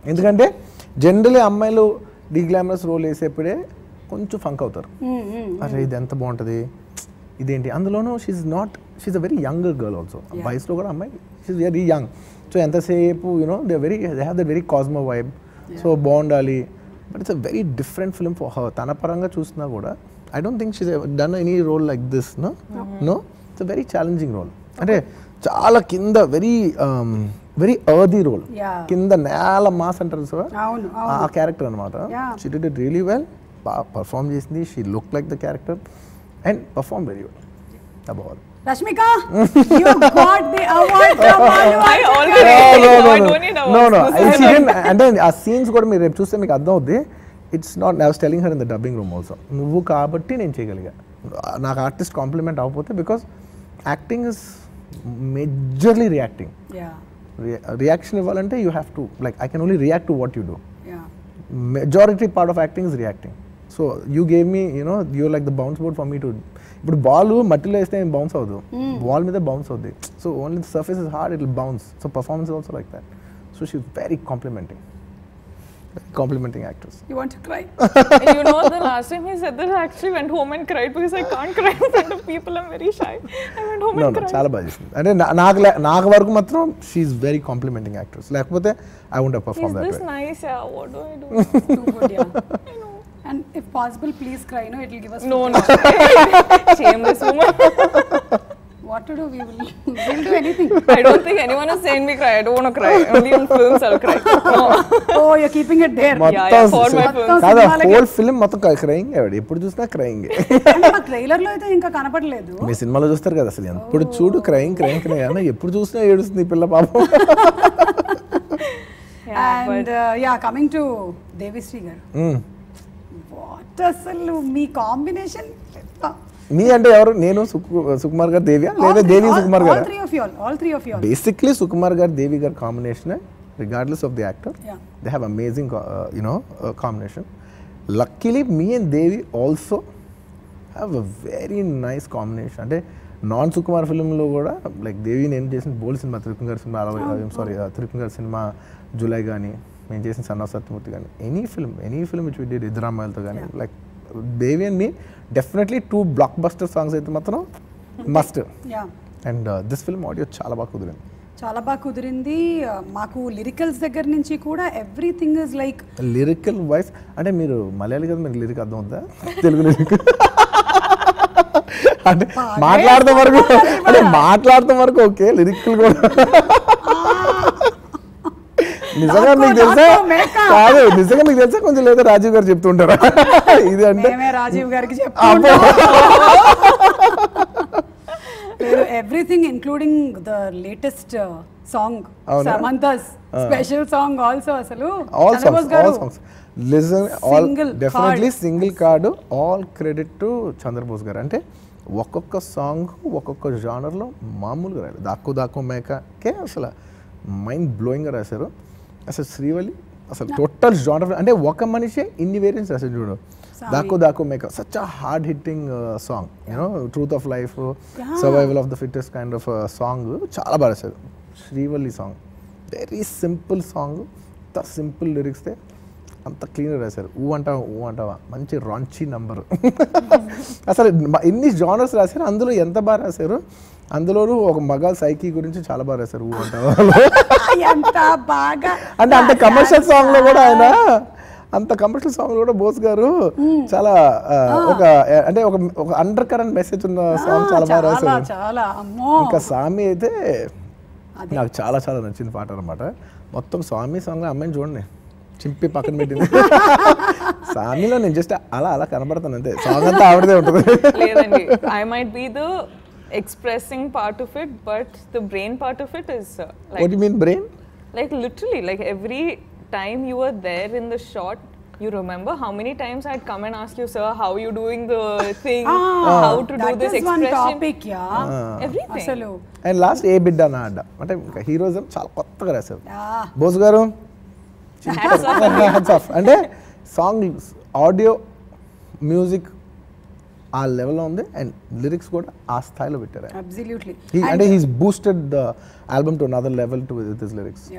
B: ఎందుకంటే జనరలీ అమ్మాయిలు డీగ్లామరస్ రోల్ వేసేప్పుడే కొంచెం ఫంక్ అవుతారు అరే ఇది ఎంత బాగుంటుంది ఇదేంటి అందులోనూ she's not she's a very young girl also వయసులో కూడా అమ్మాయి షీఈ్ వెరీ యంగ్ సో ఎంతసేపు you know they very they have the very cosmo vibe so బాగుండాలి but it's a very different film for her తన పరంగా చూసినా కూడా I don't think she's done any role like this no no it's a very challenging role అంటే చాలా కింద very very earthy role
A: Yeah.
B: కింద నేల మాస్ అంటారు సార్
A: అవును
B: ఆ క్యారెక్టర్ అనమాట
A: Yeah.
B: She did it really well బాగా పర్ఫామ్ చేసింది she look like the character and perform very well about
A: Rashmika you got the award
C: I already know, I don't need
B: no no
C: awards.
B: అంటే ఆ scenes కూడా మీరు రేపు చూస్తే మీకు అర్థం అవుద్ది it's not I was telling her in the dubbing room also నువ్వు కాబట్టి నేను చేయగలిగా నాకు ఆర్టిస్ట్ కాంప్లిమెంట్ అవ్వకపోతే because acting is majorly reacting
A: yeah
B: reaction ఇవ్వాలంటే you have to like I can only react to what you do
A: yeah
B: majority part of acting is reacting so you gave me you know you like the bounce board for me to ఇప్పుడు ball మట్టిలో వేస్తే ఏం bounce అవ్వదు ball మీద bounce అవుద్ది so only the surface is hard it bounce so performance also like that so she very complimenting very complimenting actors
A: you want to cry
C: you know, the last time he said that, I actually went home and cried because I can't cry in front of people. I'm very shy. I went home
B: no
C: and
B: no
C: cried.
B: చాలా బాగా చేసింది అంటే నా- నాకు లే- నాకు వరకు మాత్రం షీఈ్ వెరీ కాంప్లిమెంటింగ్ యాక్టర్స్ లేకపోతే I won't
C: He's
B: perform that
C: this
B: way
C: nice, yeah. What do I do?
A: Too good, yeah. And if possible, please cry. No, it will give us.
C: no, no. Shameless woman.
A: What to do? We will. We'll do anything.
C: I don't think anyone has seen me cry. I don't want to cry. Only in films I'll cry. No.
A: Oh, you're keeping it there.
C: yeah, for my
B: మొత్తం
C: films.
B: కాదు
A: సినిమాలకే.
B: Whole film మొత్తం crying ఆవిడ ఎప్పుడు చూసినా crying
A: అంటే మా trailer లో అయితే ఇంకా కనపడలేదు
B: మీ సినిమాలో చూస్తారు కదా అసలు ఎప్పుడు చూడు క్రయింగ్ క్రయింగ్ క్రయింగ్ అన్న ఎప్పుడు చూసినా ఏడుస్తుంది ఈ పిల్ల పాపం
C: Yeah, but
A: and yeah coming to Devisri garu
B: Mm.
A: What అసలు మీ కాంబినేషన్
B: మీ అంటే ఎవరు నేను సుకు- సుకుమార్ గారు దేవియా లేదా Devi Sukumar
A: all
B: garu
A: three of you all three of you
B: basically Sukumar garu Devi garu combination regardless of the actor
A: Yeah.
B: They have amazing you know combination luckily me and Devi also have a very nice combination అంటే non Sukumar ఫిల్మ్లో కూడా like Devi నేను చేసిన బోల్ cinema త్రిపుల్ గారి cinema అలా sorry త్రిపుల్ గారి సినిమా జూలై కానీ మేము చేసిన సన్న సత్యమూర్తి కానీ any film any film which we did ఇద్దరామాయలతో కానీ like Devi and me definitely two blockbuster songs అయితే మాత్రం must
A: yeah
B: and this film audio చాలా బాగా కుదిరింది
A: చాలా బాగా కుదిరింది Uh, మాకు లిరికల్స్ దగ్గర నుంచి కూడా everything is like
B: lyrical voice అంటే మీరు మలయాళీ కదా మీకు లిరిక్ అర్థం అవుతుందా తెలుగు లిరిక్ అంటే మాట్లాడతాం వరకు అంటే మాట్లాడతాం వరకు ఓకే లిరిక్లు కూడా నిజంగా మీకు తెలుసా
A: దాక్కో, మేక.
B: కాదు నిజంగా మీకు తెలుసా కొంచెం లేదా రాజీవ్ గారు చెప్తుంటారా ఇది అంటే
A: మేమే రాజీవ్ గారికి
B: అబ్బో.
A: చెప్తాం everything including the latest song
B: అవునా?
A: సమంతస్ స్పెషల్ సాంగ్ ఆల్సో అసలు
B: all
A: Chandrabose
B: songs
A: garu
B: all songs listen all
A: Single
B: definitely
A: card.
B: Single card all credit to Chandrabose garu అంటే ఒక్కొక్క సాంగ్ ఒక్కొక్క జానర్లో మామూలుగా రాయాలి దాక్కు దాక్కు మేకకే అసలు మైండ్ బ్లోయింగ్గా రాశారు అసలు శ్రీవల్లి అసలు టోటల్ జానర్ అంటే ఒక మనిషే ఇన్ని వేరియంట్స్ రాశారు చూడు Daakko Daakko Meka such a hard hitting song you know truth of life survival of the fittest kind of song చాలా బాగా రాశారు Srivalli song very simple song అంత సింపుల్ లిరిక్స్తే అంత క్లీన్ రాశారు ఊ అంటావా ఊ అంటావా మంచి రాంచి నంబర్ అసలు మ- ఎన్ని జానర్స్ రాశారు అందులో ఎంత బాగా రాశారు అందులోనూ ఒక మగ సైకి గురించి చాలా బాగా రాశారు ఊ అంటావా
A: ఎంత బాగా
B: అంటే అంత కమర్షియల్ సాంగ్ లో కూడా ఆయన అంత కమర్షియల్ సాంగ్ కూడా బోస్ గారు చాలా ఆ, ఒక అంటే ఒక ఒక అండర్ కరెంట్ మెసేజ్ ఉన్న సాంగ్ చాలా బాగా
A: చాలా
B: రాశారు
A: చాలా అమ్మో
B: ఇంకా స్వామి అయితే నాకు చాలా చాలా నచ్చింది పాట అనమాట మొత్తం స్వామి సాంగ్ అమ్మాయిని చూడండి చింపి పక్కన పెట్టింది స్వామిలో నేను జస్ట్ అలా అలా కనబడతాను అంతే సాంగ్ అంతా ఆవిడదే ఉంటుంది
C: లేదండి I might be the expressing part of it but the brain part of it is like
B: what you mean brain
C: like literally like every time you were there in the shot you remember how many times i'd come and ask you sir how you doing the thing how to do
A: that
C: this
A: is one
C: expression
A: topic yeah
C: everything
A: అసలు
B: and last ఏ బిడ్డ నా అడ్డ అంటే ఇంకా heroism చాలా కొత్తగా రాశారు
A: Ah.
B: బోస్ గారు
C: Hats off.
B: Hats off. అంటే సాంగ్ ఆడియో మ్యూజిక్ ఆ లెవెల్లో ఉంది అండ్ లిరిక్స్ కూడా ఆ స్థాయిలో పెట్టారు ఆయన.
A: అబ్సల్యూట్లీ
B: He, అంటే he's boosted the album to another level to with his lyrics
A: yeah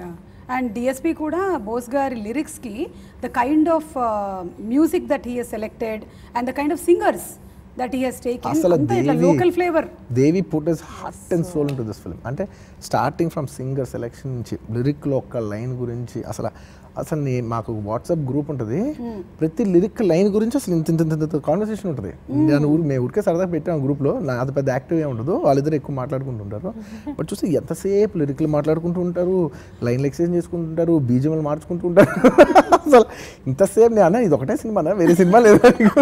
A: and DSP కూడా బోస్ గారి లిరిక్స్కి the kind of music that he he's selected and the kind of singers that he he's taken
B: అసలు
A: అంతా ఇట్లా
B: Devi
A: local flavour
B: Devi put his heart and soul into this film అంటే starting from singer selection నుంచి లిరిక్లో ఒక్క line గురించి అసలు అసలు నీ మాకు వాట్సాప్ గ్రూప్ ఉంటుంది ప్రతి లిరిక్ లైన్ గురించి అసలు ఇంత ఇంత ఇంత ఇంత కాన్వర్సేషన్ ఉంటుంది నేను ఊరు మేము ఊరికే సరదా పెట్టాం గ్రూప్లో నా అది పెద్ద యాక్టివ్ ఏ ఉండదు వాళ్ళిద్దరు ఎక్కువ మాట్లాడుకుంటుంటారు బట్ చూస్తే ఎంతసేపు లిరిక్లు మాట్లాడుకుంటూ ఉంటారు లైన్లు ఎక్స్చేంజ్ చేసుకుంటుంటారు బీజంలు మార్చుకుంటూ ఉంటారు అసలు ఇంతసేపు నేను అన్న ఇది ఒకటే సినిమా వేరే సినిమా లేదు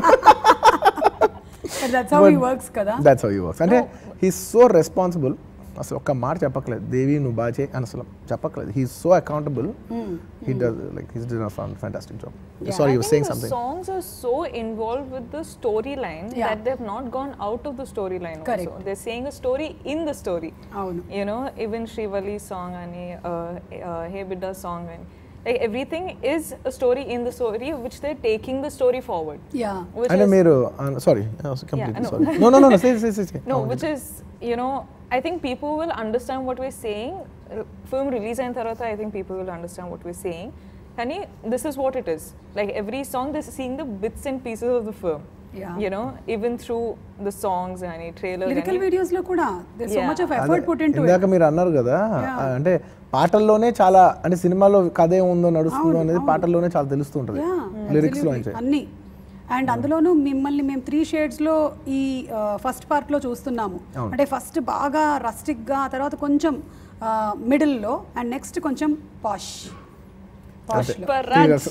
A: దట్స్ హౌ హీ వర్క్స్ కదా
B: దాట్స్ హౌ యూ వర్క్స్ అంటే హీ సో రెస్పాన్సిబుల్ అసలు ఒక్క మాట చెప్పట్లేదు దేవి నువ్వు బాగా చేయి అని అసలు చెప్పట్లేదు he so accountable he does like he's done fantastic job sorry
C: I
B: you
C: think
B: saying
C: the
B: something
C: songs are so involved with the storyline
A: Yeah.
C: that they've not gone out of the storyline
A: Correct.
C: also. They're saying a story in the story.
A: అవును
C: You know, even Shrivali's song and uh, uh, Hey Bidda's song and like everything is a story in the story which they're taking the story forward.
A: Yeah
C: Which
B: అంటే
C: is,
B: మీరు sorry completely
C: no.
B: Sorry no no no say say say
C: no, which is you know, I think people will understand what we're saying. Uh, Film release and tarata, I think people will understand what we're saying. Honey, this is what it is. Like every song, they're seeing the bits and pieces of the film.
A: Yeah.
C: You know, even through the songs and any trailers.
A: Lyrical
C: any-
A: videos లో కూడా they so
C: Yeah.
A: Much of effort put in to
B: ఇందాక మీరు అన్నారు కదా
A: Yeah.
B: ఆ, అంటే పాటల్లోనే చాలా అంటే సినిమాలో కథ ఏముందో నడుస్తుందో అనేది పాటల్లోనే చాలా తెలుస్తూ ఉంటుంది లిరిక్స్ లో నుంచి
A: అన్ని అండ్ అందులోనూ మిమ్మల్ని మేము త్రీ షేడ్స్లో ఈ ఫస్ట్ పార్ట్లో చూస్తున్నాము
B: అవును.
A: అంటే ఫస్ట్ బాగా రస్టిక్గా తర్వాత కొంచెం మిడిల్లో అండ్ నెక్స్ట్ కొంచెం పాష్ పాష్
C: Pushparaj.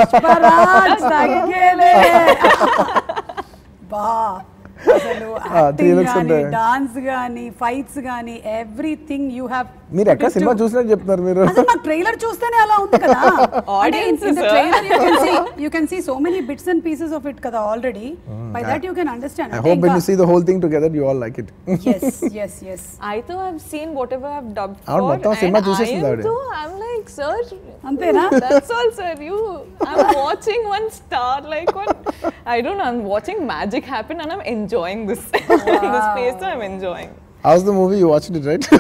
A: బా అసలు
B: three looks ఉంటాయి.
A: డాన్స్ కానీ ఫైట్స్ కానీ ఎవ్రీథింగ్ యూ హ్యావ్
B: మీరు ఎక్కడ సినిమా చూసినట్టు చెప్తున్నారు మీరు
A: అసలు నాకు ట్రైలర్ చూస్తేనే అలా ఉంది కదా
C: Audience, sir.
A: Trailer you can see you can see so many bits and pieces of it కదా already by that you can
B: I
A: understand
B: hope when you see the whole thing together you all like it
A: yes yes yes
C: I too have seen whatever I've dubbed
B: అవును,
C: for.
B: మొత్తం సినిమా
C: and
B: చూసేసింది
C: I am
B: ఆవిడ.
C: too, I'm like, sir,
A: అంతేనా?
C: that's all, sir. You, I'm watching one star, like what? I don't know, I'm watching magic happen and I'm enjoying this. the space that I'm enjoying.
B: How's the movie you watch it right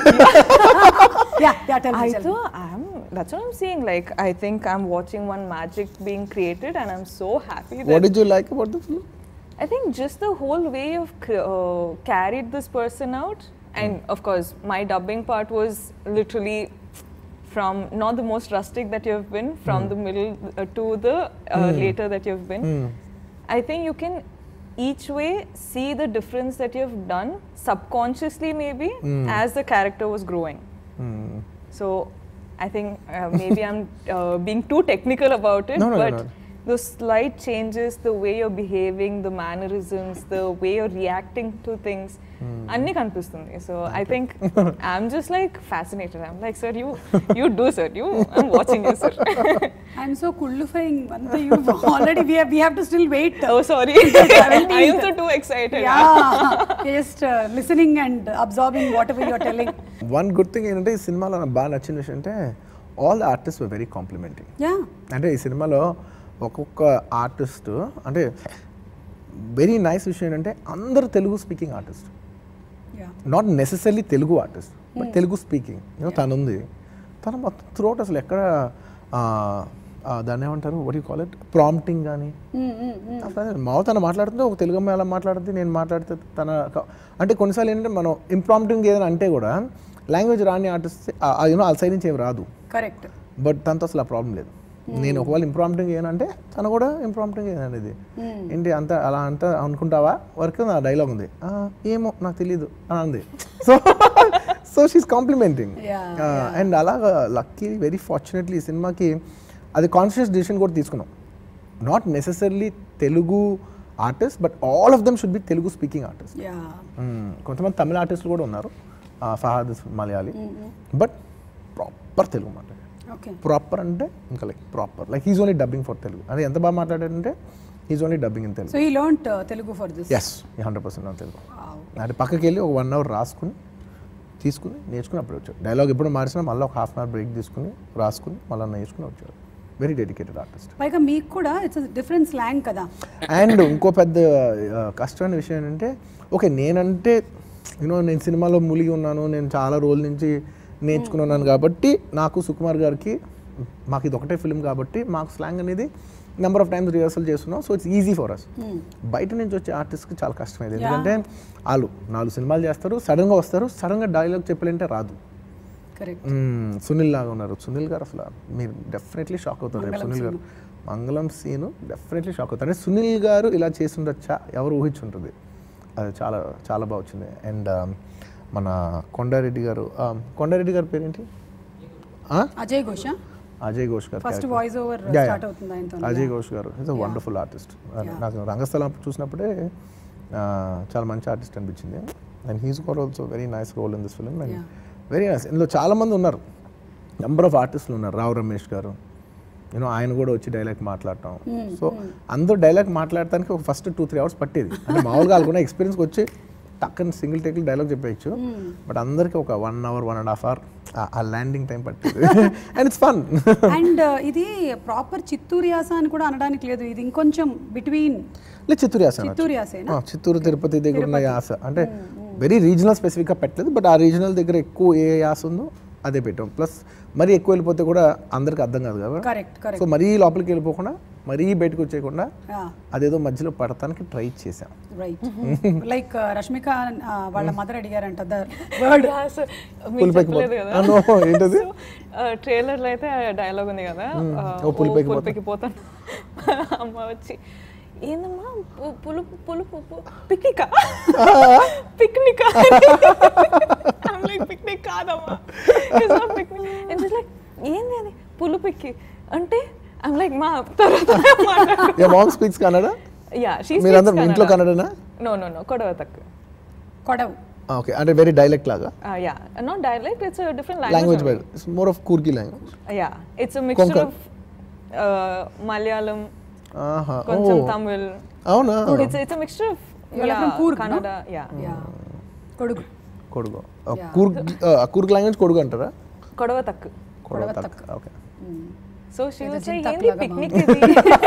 A: yeah yeah tell
C: I
A: me
C: thought I'm, that's what I'm saying. Like, I think I'm watching one magic being created and I'm so happy that.
B: What did you like about the film
C: I think just the whole way of c- uh, carried this person out, and of course, my dubbing part was literally from not the most rustic that you've been, from the middle uh, to the uh, later that you've been. I think you can each way see the difference that you've done subconsciously, maybe as the character was growing. So I think uh, maybe I'm uh, being too technical about it,
B: No, no, no,
C: but
B: no.
C: the slight changes, the way you're behaving, the mannerisms, the way you're reacting to things, అన్ని కనిపిస్తుంది so I think I'm just like fascinated I'm like sir you you do sir you I'm watching you sir
A: I'm so కుళ్ళుఫైయింగ్ అంతా you already we we have to still wait
C: oh sorry I am so too excited
A: yeah just listening and absorbing whatever you're telling
B: one good thing ఏంటంటే ఈ సినిమాలో నాకు బాగా నచ్చిన విషయం అంటే all the artist were very complimenting
A: yeah
B: అంటే ఈ సినిమాలో ఒక్కొక్క ఆర్టిస్ట్ అంటే వెరీ నైస్ విషయం ఏంటంటే అందరూ Telugu speaking artist
A: yeah
B: not necessary Telugu artist but Telugu speaking తను ఉంది తను మొత్తం త్రోట్ అసలు ఎక్కడ ఆ, ఆ, దాన్ని ఏమంటారు what you call it prompting కానీ అసలు మావ తను మాట్లాడుతుంటే ఒక తెలుగు అమ్మాయి అలా మాట్లాడుతుంది నేను మాట్లాడితే తన క- అంటే కొన్నిసార్లు ఏంటంటే మనం ఇంప్రాంప్టింగ్ ఏదైనా అంటే కూడా లాంగ్వేజ్ రాని ఆర్టిస్ట్ యూనో వాళ్ళ సైడ్ నుంచి ఏం రాదు
A: కరెక్ట్
B: బట్ తనతో అసలు ఆ ప్రాబ్లం లేదు నేను ఒకవేళ ఇంప్రాంప్టింగ్ ఏనంటే తను కూడా ఇంప్రాంప్టింగ్ ఏననేది ఏంటి అంత అలా అంత అనుకుంటావా వరకు నా డైలాగ్ ఉంది "ఆ, ఏమో నాకు తెలియదు అని అంది so so she's complimenting
A: Yeah,
B: and అలాగా లక్కీ వెరీ ఫార్చునేట్లీ ఈ సినిమాకి అది కాన్షియస్ డిసిషన్ కూడా తీసుకున్నాం not necessarily Telugu artist but all of them should be Telugu speaking artist
A: yeah
B: hmm. కొంతమంది తమిళ ఆర్టిస్టులు కూడా ఉన్నారు ఆ, ఫహాద్ మలయాళీ బట్ ప్రాపర్ తెలుగు మాట్లాడారు
A: ఓకే
B: ప్రాపర్ అంటే ఇంకా like proper like he's only dubbing for Telugu అది ఎంత బాగా మాట్లాడాడంటే he's only dubbing in Telugu
A: so ఈ learnt Telugu for this
B: yes hundred percent నా తెలుగు అంటే పక్కకి వెళ్ళి ఒక వన్ అవర్ రాసుకుని తీసుకుని నేర్చుకుని అప్పుడు వచ్చాడు డైలాగ్ ఎప్పుడు మార్చినా మళ్ళీ ఒక హాఫ్ అన్ అవర్ బ్రేక్ తీసుకుని రాసుకుని మళ్ళీ నేర్చుకుని వచ్చాడు వెరీ డెడికేటెడ్ ఆర్టిస్ట్
A: పైగా మీకు కూడా ఇట్స్ డిఫరెంట్ స్లాంగ్ కదా
B: అండ్ ఇంకో పెద్ద ఆ, కష్టమైన విషయం ఏంటంటే ఓకే నేనంటే యూనో నేను సినిమాలో మూలిగి ఉన్నాను నేను చాలా రోజుల నుంచి నేర్చుకుని ఉన్నాను కాబట్టి నాకు సుకుమార్ గారికి మాకు ఇది ఒకటే ఫిల్మ్ కాబట్టి మాకు స్లాంగ్ అనేది నెంబర్ ఆఫ్ టైమ్స్ రిహర్సల్ చేస్తున్నాం so it's easy for us బయట నుంచి వచ్చే ఆర్టిస్ట్కి చాలా కష్టమైంది ఎందుకంటే వాళ్ళు నాలుగు సినిమాలు చేస్తారు సడన్గా వస్తారు సడన్గా డైలాగ్ చెప్పాలంటే రాదు
A: కరెక్ట్
B: మ్మ్. సునీల్ లాగా ఉన్నారు సునీల్ గారు అసలు మీరు డెఫినెట్లీ షాక్ అవుతారు రేపు సునీల్ గారు మంగళం సీను డెఫినెట్లీ షాక్ అవుతారు అంటే సునీల్ గారు ఇలా చేసి ఉండొచ్చా ఎవరు ఊహించుంటుంది అది చాలా చాలా బాగా వచ్చింది అండ్ మన కొండారెడ్డి గారు ఆ, కొండారెడ్డి గారి పేరేంటి ఆ?
A: అజయ్ ఘోష
B: Ajay Ghosh garu
A: first
B: character.
A: Voice over
B: Yeah, yeah.
A: Start అవుతుంది ఆయనతో
B: అజయ్ ఘోష్ గారు ఇస్ అ వండర్ఫుల్ ఆర్టిస్ట్ నాకు రంగస్థలం చూసినప్పుడే ఆ, చాలా మంచి ఆర్టిస్ట్ అనిపించింది and he's got also very nice role in this film and
A: Yeah.
B: Very nice ఇందులో చాలా మంది ఉన్నారు నెంబర్ ఆఫ్ ఆర్టిస్టులు ఉన్నారు రావు రమేష్ గారు యూనో ఆయన కూడా వచ్చి డైలాగ్ మాట్లాడటం సో అందరూ డైలాగ్ మాట్లాడటానికి ఒక ఫస్ట్ టూ త్రీ అవర్స్ పట్టేది అంటే మామూలుగా వాళ్ళకున్న ఎక్స్పీరియన్స్కి వచ్చి టక్కని సింగిల్ టేక్లో డైలాగ్ చెప్పేయచ్చు బట్ అందరికీ ఒక one hour one and half hour ఆ ల్యాండింగ్ టైం పట్టేది అండ్ ఇట్స్ ఫన్
A: అండ్ ఇది ప్రాపర్ చిత్తూరు యాస అని కూడా అనడానికి లేదు ఇది ఇంకొంచెం బిట్వీన్
B: లేదు చిత్తూరు యాస అనొచ్చు.
A: చిత్తూరు యాసేనా
B: ఆ, చిత్తూరు తిరుపతి దగ్గర ఉన్న యాస అంటే వెరీ రీజనల్ స్పెసిఫిక్గా పెట్టలేదు బట్ ఆ రీజనల్ దగ్గర ఎక్కువ ఏ యాస ఉందో అదే పెట్టాం ప్లస్ మరీ ఎక్కువ వెళ్ళిపోతే కూడా అందరికి అర్థం కాదు కదా
A: కరెక్ట్ కరెక్ట్
B: సో మరీ లోపలికి వెళ్ళిపోకుండా మరీ బయటకు వచ్చేయకుండా అదేదో మధ్యలో పడటానికి ట్రై చేసాం
A: రైట్ లైక్ రష్మిక ఆ, వాళ్ళ మదర్ అడిగారంట ద వర్డ్
C: మీకు
B: పులిపైకి
C: చెప్పలేదు
B: పో-
C: కదా
B: ఆ, no, ఏంటది?
C: ట్రైలర్లో అయితే డైలాగ్ ఉంది కదా ఆ,
B: ఓ పులిపైకి పోతా.
C: పులిపైకి పోతాను అమ్మ వచ్చి ఏందమ్మా పు- పులుపు పులుపు పిక్నికా పిక్నికా లైక్ పిక్నిక్ కాదమ్మా పిక్నిక్ అండ్ లైక్ ఏంది అది పులుపిక్కి అంటే ఐమ్ లైక్ మా తర్వాత
B: yeah mom speaks Kannada
C: yeah she
B: మీరందరూ మీ ఇంట్లో కన్నడనా
C: నో నో నో కొడవ తక్కువ
A: కొడవు
B: ఓకే అంటే వెరీ డైలెక్ట్ లాగా
C: yeah not dialect it's different
B: language
C: language
B: బయట it's more of Coorgi language
C: yeah it's mixture
B: Konkan.
C: Of Malayalam
B: ఆహా ఓ
C: కొంచెం తమిళ్
B: అవునా
C: it's it's mixture of
A: You're from Coorg, no?
C: Kannada yeah
A: yeah కొడుకు
B: కొడుగు కూర్గ్ కూర్గ్ లాంగ్వేజ్ కొడుగు అంటారా
C: Kodava Takk
B: Kodava Takk okay
C: so she was like
A: జింతాక్
C: ఏంది
A: లాగా
C: పిక్నిక్ ఇది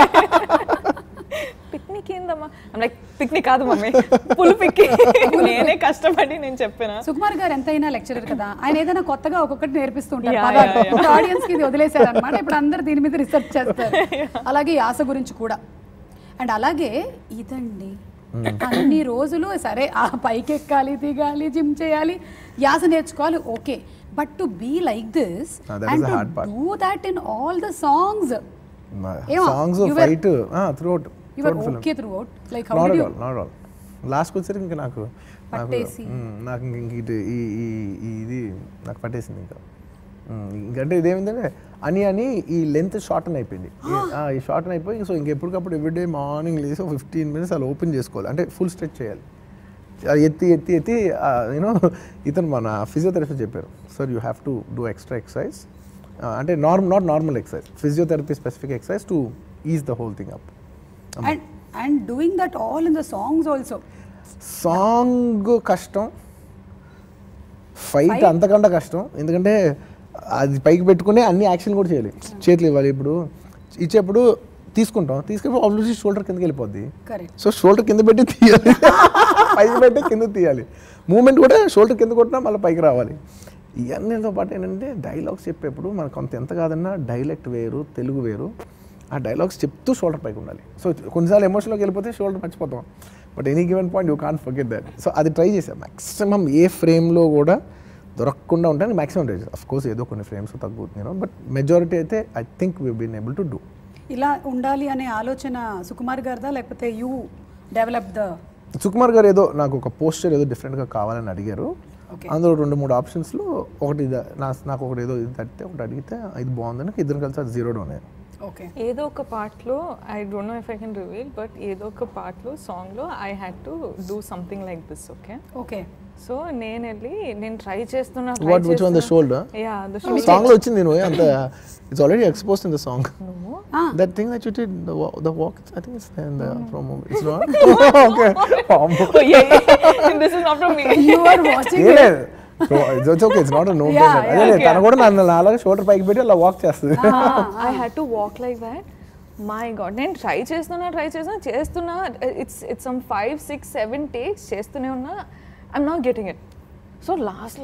C: పిక్నిక్ ఏందమ్మా లైక్ పిక్నిక్ కాదు మమ్మీ పుల్ పిక్కి నేనే కష్టపడి నేను చెప్పిన
A: సుకుమార్ గారు ఎంతైనా లెక్చరర్ కదా ఆయన ఏదైనా కొత్తగా ఒక్కొక్కటి నేర్పిస్తుంటారు
C: Yeah,
A: పదాలు.
C: yeah, yeah.
A: ఇప్పుడు ఆడియన్స్ కి ఇది వదిలేశారు అనమాట ఇప్పుడు అందరు దీని మీద రీసెర్చ్ చేస్తారు అలాగే యాస గురించి కూడా అండ్ అలాగే ఇదండి అన్ని రోజులు సరే ఆ పైకి ఎక్కాలి దిగాలి జిమ్ చేయాలి యాస నేర్చుకోవాలి okay but to be like this
B: Ah, that is
A: and
B: the hard part.
A: Do that in all the songs ఏమో,
B: songs
A: you were-
B: fight throughout
A: your okay throughout like how
B: not
A: do
B: all not all లాస్ట్కి వచ్చేసరికి ఇంకా నాకు నాకు
A: పట్టేసి.
B: మ్, నాకు ఇంక ఇంక ఇటు ఈ ఈ ఈ ఇది నాకు పట్టేసింది ఇంకా మ్, ఇంకంటే ఇదేమిందంటే అని అని ఈ లెంత్ షార్టన్ అయిపోయింది ఈ- ఆ, ఈ షార్టన్ అయిపోయి సో ఇంకెప్పటికప్పుడు ఎవ్రీడే మార్నింగ్ లేసి ఫిఫ్టీన్ మినిట్స్ అలా ఓపెన్ చేసుకోవాలి అంటే ఫుల్ స్ట్రెచ్ చేయాలి అది ఎత్తి ఎత్తి ఎత్తి యూనో ఇతను మన ఫిజియోథెరపీ చెప్పారు sir you have to do extra exercise అంటే norm not normal exercise physiotherapy specific exercise to ease the whole thing up
A: and and doing that all in the songs also
B: song కష్టం fight అంతకంటే కష్టం ఎందుకంటే అది పైకి పెట్టుకుని అన్ని action కూడా చేయాలి చేతులు ఇవ్వాలి ఇప్పుడు ఇచ్చేప్పుడు తీసుకుంటాం తీసుకెళ్ళి ఆబ్వియస్లీ షోల్డర్ కిందకి వెళ్ళిపోద్ది
A: కరెక్ట్
B: సో షోల్డర్ కింద పెట్టి తీయాలి పైకి పెట్టి కింద తీయాలి మూమెంట్ కూడా షోల్డర్ కింద కొట్టినా మళ్ళీ పైకి రావాలి ఇవన్నీతో పాటు ఏంటంటే డైలాగ్స్ చెప్పేప్పుడు మనకు కొంత ఎంత కాదన్నా డైలెక్ట్ వేరు తెలుగు వేరు ఆ డైలాగ్స్ చెప్తూ షోల్డర్ పైకి ఉండాలి సో కొన్నిసార్లు ఎమోషన్లోకి వెళ్ళిపోతే షోల్డర్ మర్చిపోతాం but any given point you can forget that so అది ట్రై చేసాం మ్యాక్సిమం ఏ ఫ్రేమ్లో కూడా దొరకకుండా ఉంటాను మ్యాక్సిమం ట్రై చేసాం అఫ్ కోర్స్ ఏదో కొన్ని ఫ్రేమ్స్ తగ్గుతున్నాను బట్ మెజారిటీ అయితే I think we been able to do
A: ఇలా ఉండాలి అనే ఆలోచన సుకుమార్ గారిదా లేకపోతే యూ డెవలప్ ద
B: సుకుమార్ గారు ఏదో నాకు ఒక పోస్టర్ ఏదో డిఫరెంట్గా కావాలని అడిగారు
A: Okay.
B: అందులో రెండు మూడు ఆప్షన్స్లో ఒకటి ఇది నా నాకు ఒకటి ఏదో ఇది తట్టితే ఒకటి అడిగితే ఇది బాగుందని ఇద్దరు కలిసి అది జీరో డౌన్ అయ్యారు
A: ఓకే
C: ఏదో ఒక పార్ట్లో I don't know if I can reveal but ఏదో ఒక పార్ట్లో సాంగ్లో I had to do something like this okay
A: okay
C: so నేను వెళ్ళి నేను ట్రై చేస్తున్నా
B: what which on the shoulder
C: yeah the
B: song లో వచ్చింది నేను అంత it's already expose in the song that thing that you did the walk I think it's in the promo it's not okay
C: this is not from me
A: you are watching
B: it's okay it's not no
A: Yeah,
B: అదే లేదు, తను కూడా నన్ను అలాగే shoulder పైకి పెట్టి అలా walk చేస్తుంది
C: I had to walk like that my god నేను ట్రై చేస్తున్నా ట్రై చేస్తున్నా చేస్తున్నా it's it's some five six seven takes చేస్తూనే ఉన్నా I'm not getting it so లాస్ట్లో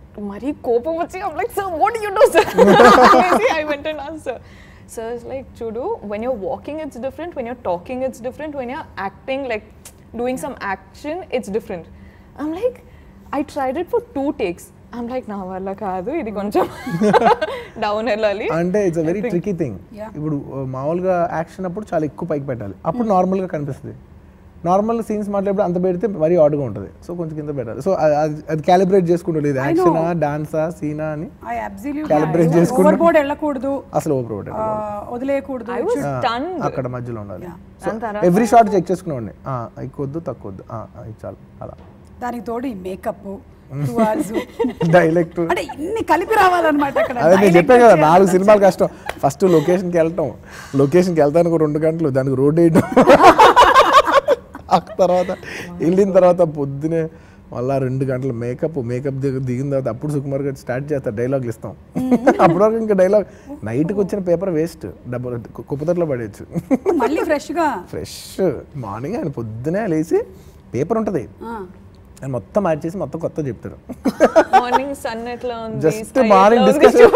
C: మరీ కోపం వచ్చి I'm like, sir, what do you do, sir? I went and asked sir. Sir is like, Chudu, when you're walking, it's different. When you're talking, it's different. When you're acting, like doing some action, it's different. I'm like, I tried it for two takes. I'm like, నా వల్ల కాదు ఇది కొంచెం down వెళ్ళాలి
B: అంటే it's a very tricky thing
A: Yeah.
B: ఇప్పుడు uh, మామూలుగా action అప్పుడు చాలా ఎక్కువ పైకి పెట్టాలి అప్పుడు నార్మల్గా కనిపిస్తుంది నార్మల్ సీన్స్ మాట్లాడేప్పుడు అంత పెడితే మరీ ఆడుగా ఉంటుంది సో కొంచెం కింద పెట్టాలి సో అది క్యాలిబ్రేట్ చేసుకుంటూ లేదు
A: I
B: యాక్షనా
A: know.
B: డాన్సా సీనా అని
A: ఐ అబ్సల్యూట్
B: Calibrate చేసుకున్నా.
A: ఓవర్ బోర్డ్ వెళ్ళకూడదు
B: అసలు ఓవర్ ఒకటి
A: ఆ, వదిలేయకూడదు
C: I was stunned.
B: అక్కడ మధ్యలో ఉండాలి
A: Yeah.
C: దాని తర్వాత
B: ఎవ్రీ షాట్ చెక్ చేసుకునేవాడిని ఆ, ఎక్కువ వద్దు తక్కువ వద్దు ఆ, ఆ, ఇది చాలు అలా
A: దానికి తోడు ఈ మేకప్ టూ అవర్స్
B: డైలెక్ట్
A: అంటే ఇన్ని కలిపి రావాలన్నమాట అక్కడ
B: అదే నేను
A: Dialect
B: చెప్పాను కదా
A: వచ్చేయాలి.
B: నాలుగు సినిమాలు కష్టం ఫస్ట్ లొకేషన్కి వెళ్ళటం లొకేషన్కి వెళ్తానికి ఒక రెండు గంటలు దానికి రోడ్ వేయడం ఆ తర్వాత వెళ్ళిన తర్వాత పొద్దునే మళ్ళా రెండు గంటలు మేకప్ మేకప్ దిగిన తర్వాత అప్పుడు సుకుమార్ గారు స్టార్ట్ చేస్తారు డైలాగులు ఇస్తాం అప్పటి వరకు ఇంకా డైలాగ్ నైట్కి వచ్చిన పేపర్ వేస్ట్ డబ్బు కుప్పతట్లో పడేయచ్చు
A: మళ్ళీ ఫ్రెష్ గా
B: ఫ్రెష్ మార్నింగ్ ఆయన పొద్దునే లేచి పేపర్ ఉంటుంది
A: ఆ,
B: ఆయన మొత్తం యాడ్ చేసి మొత్తం కొత్త చెప్తాడు
C: మార్నింగ్ సన్ ఎట్లా ఉంది
B: Just
C: sky
B: morning
C: ఎట్లా ఉంది
B: discussion.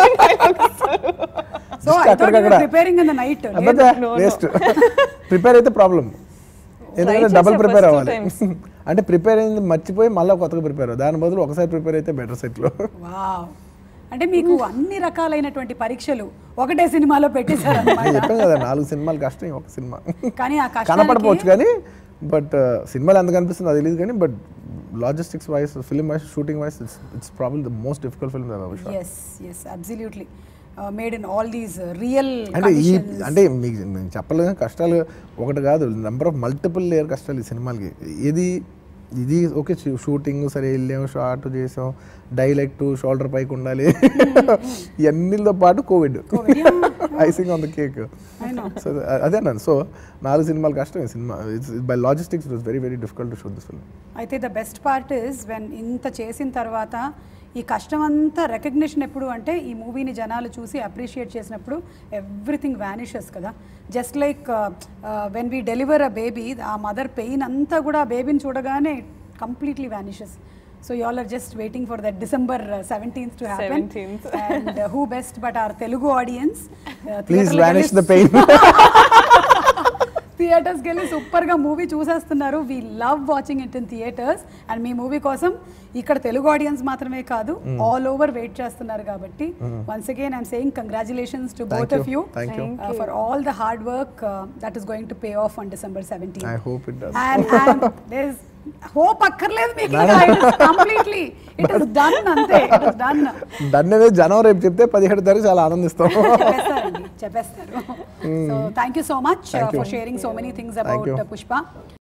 A: So
B: Just
A: I thought
B: అక్కడికక్కడ.
A: ప్రిపేరింగ్ ఇన్ ద నైట్
B: అబ్బా వేస్ట్ ప్రిపేర్ అయితే ప్రాబ్లం ఎందుకంటే
C: చేశా
B: డబుల్ ప్రిపేర్
C: first two
B: అవ్వాలి
C: times.
B: అంటే ప్రిపేర్ అయింది మర్చిపోయి మళ్ళీ కొత్తగా ప్రిపేర్ అవ్వాలి దాని బదులు ఒకసారి ప్రిపేర్ అయితే బెటర్ సెట్లో
A: వావ్ అంటే మీకు అన్ని రకాలైనటువంటి పరీక్షలు ఒకటే సినిమాలో పెట్టేశారు
B: నేను చెప్పాను కదా నాలుగు సినిమాలు కష్టం ఒక సినిమా
A: కానీ ఆ
B: కనపడపోవచ్చు
A: కష్టానికి
B: కానీ బట్ సినిమాలు ఎంత కనిపిస్తుందో అది తెలియదు కానీ but logistics wise film wise shooting wise it's it's problem the most difficult film
A: yes yes absolutely made in all these real
B: అంటే ఈ అంటే మీకు నేను చెప్పలేదు కష్టాలు ఒకటి కాదు నెంబర్ ఆఫ్ మల్టిపుల్ లేయర్ కష్టాలు ఈ సినిమాలకి ఇది ఇది ఓకే షూటింగ్ సరే వెళ్ళాం షార్ట్ చేసాం డైలెక్ట్ షోల్డర్ పైకి ఉండాలి ఇవన్నీతో పాటు covid icing on the cake so అదే అన్నాను సో నాలుగు సినిమాలు కష్టం ఈ సినిమా by logistics it was very very difficult to shoot this film
A: అయితే the best part is when ఇంత చేసిన తర్వాత ఈ కష్టం అంతా రికగ్నిషన్ ఎప్పుడు అంటే ఈ మూవీని జనాలు చూసి అప్రిషియేట్ చేసినప్పుడు ఎవ్రీథింగ్ వ్యానిషెస్ కదా just like when we deliver a baby ఆ మదర్ పెయిన్ అంతా కూడా ఆ బేబీని చూడగానే completely vanishes so you all are just waiting for that December seventeenth to happen
C: 17th.
A: And who best but are Telugu audience
B: please vanish the pain
A: థియేటర్స్కి వెళ్ళి సూపర్గా movie చూసేస్తున్నారు we love watching it in theatres and మీ movie కోసం ఇక్కడ Telugu audience మాత్రమే కాదు all over wait చేస్తున్నారు కాబట్టి once again I'm saying congratulations to
B: Thank
A: బోత్
B: you.
A: Of you
B: Thank you.
A: For all the hard work that is going to pay off on December seventeen
B: I hope it does
A: and hope అక్కర్లేదు మీకు completely it is done అంతే it is done
B: దాన్ని అనేది జనం రేపు చెప్తే పదిహేడు తారీఖు చాలా ఆనందిస్తాం
A: చెప్పేస్తారండి చెప్పేస్తారు so thank you so much
B: Thank you.
A: For sharing so many things
B: Thank you.
A: About Pushpa